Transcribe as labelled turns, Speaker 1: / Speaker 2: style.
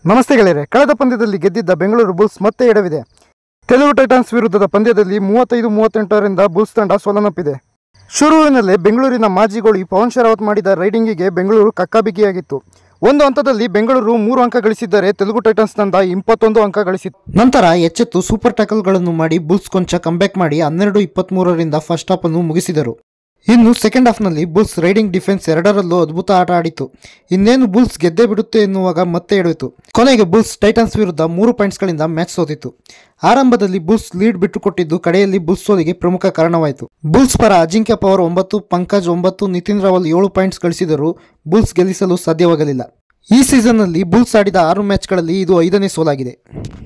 Speaker 1: ನಮಸ್ತೆ ಗೆಳೆಯರೆ ಕಳೆದ ಪಂದ್ಯದಲ್ಲಿ ಗೆದ್ದಿದ್ದ ಬೆಂಗಳೂರು ಬುಲ್ಸ್ ಮತ್ತೆ ಎಡವಿದೆ ತೆಲುಗು ಟೈಟನ್ಸ್ ವಿರುದ್ಧದ ಪಂದ್ಯದಲ್ಲಿ ಮೂವತ್ತೈದು ಮೂವತ್ತೆಂಟರಿಂದ ಬುಲ್ಸ್ ತಂಡ ಸೋಲನ್ನಪ್ಪಿದೆ ಶುರುವಿನಲ್ಲೇ ಬೆಂಗಳೂರಿನ ಮಾಜಿ ಗೋಳಿ ಪವನ್ ಶರಾವತ್ ಮಾಡಿದ ರೈಡಿಂಗಿಗೆ ಬೆಂಗಳೂರು ಕಕ್ಕಾಬಿಕ್ಕಿಯಾಗಿತ್ತು ಒಂದು ಹಂತದಲ್ಲಿ ಬೆಂಗಳೂರು ಮೂರು ಅಂಕ ಗಳಿಸಿದ್ದರೆ ತೆಲುಗು ಟೈಟನ್ಸ್ ತಂಡ ಇಪ್ಪತ್ತೊಂದು ಅಂಕ ಗಳಿಸಿತ್ತು
Speaker 2: ನಂತರ ಎಚ್ಚೆತ್ತು ಸೂಪರ್ ಟ್ಯಾಕಲ್ಗಳನ್ನು ಮಾಡಿ ಬುಲ್ಸ್ ಕೊಂಚ ಕಂಬ್ಯಾಕ್ ಮಾಡಿ ಹನ್ನೆರಡು ಇಪ್ಪತ್ಮೂರರಿಂದ ಫಸ್ಟ್ ಹಾಫ್ ಅನ್ನು ಮುಗಿಸಿದರು ಇನ್ನು ಸೆಕೆಂಡ್ ಹಾಫ್ನಲ್ಲಿ ಬುಲ್ಸ್ ರೈಡಿಂಗ್ ಡಿಫೆನ್ಸ್ ಎರಡರಲ್ಲೂ ಅದ್ಭುತ ಆಟ ಆಡಿತು ಇನ್ನೇನು ಬುಲ್ಸ್ ಗೆದ್ದೇ ಬಿಡುತ್ತೆ ಎನ್ನುವಾಗ ಮತ್ತೆ ಎಡವಿತು ಕೊನೆಗೆ ಬುಲ್ಸ್ ಟೈಟನ್ಸ್ ವಿರುದ್ಧ ಮೂರು ಪಾಯಿಂಟ್ಸ್ಗಳಿಂದ ಮ್ಯಾಚ್ ಸೋತಿತ್ತು ಆರಂಭದಲ್ಲಿ ಬುಲ್ಸ್ ಲೀಡ್ ಬಿಟ್ಟುಕೊಟ್ಟಿದ್ದು ಕಡೆಯಲ್ಲಿ ಬುಲ್ಸ್ ಸೋಲಿಗೆ ಪ್ರಮುಖ ಕಾರಣವಾಯಿತು ಬುಲ್ಸ್ ಪರ ಅಜಿಂಕ್ಯ ಪವರ್ ಒಂಬತ್ತು ಪಂಕಜ್ ಒಂಬತ್ತು ನಿತಿನ್ ರಾವಲ್ ಏಳು ಪಾಯಿಂಟ್ಸ್ ಗಳಿಸಿದರೂ ಬುಲ್ಸ್ ಗೆಲ್ಲಿಸಲು ಸಾಧ್ಯವಾಗಲಿಲ್ಲ ಈ ಸೀಸನ್ನಲ್ಲಿ ಬುಲ್ಸ್ ಆಡಿದ ಆರು ಮ್ಯಾಚ್ಗಳಲ್ಲಿ ಇದು ಐದನೇ ಸೋಲಾಗಿದೆ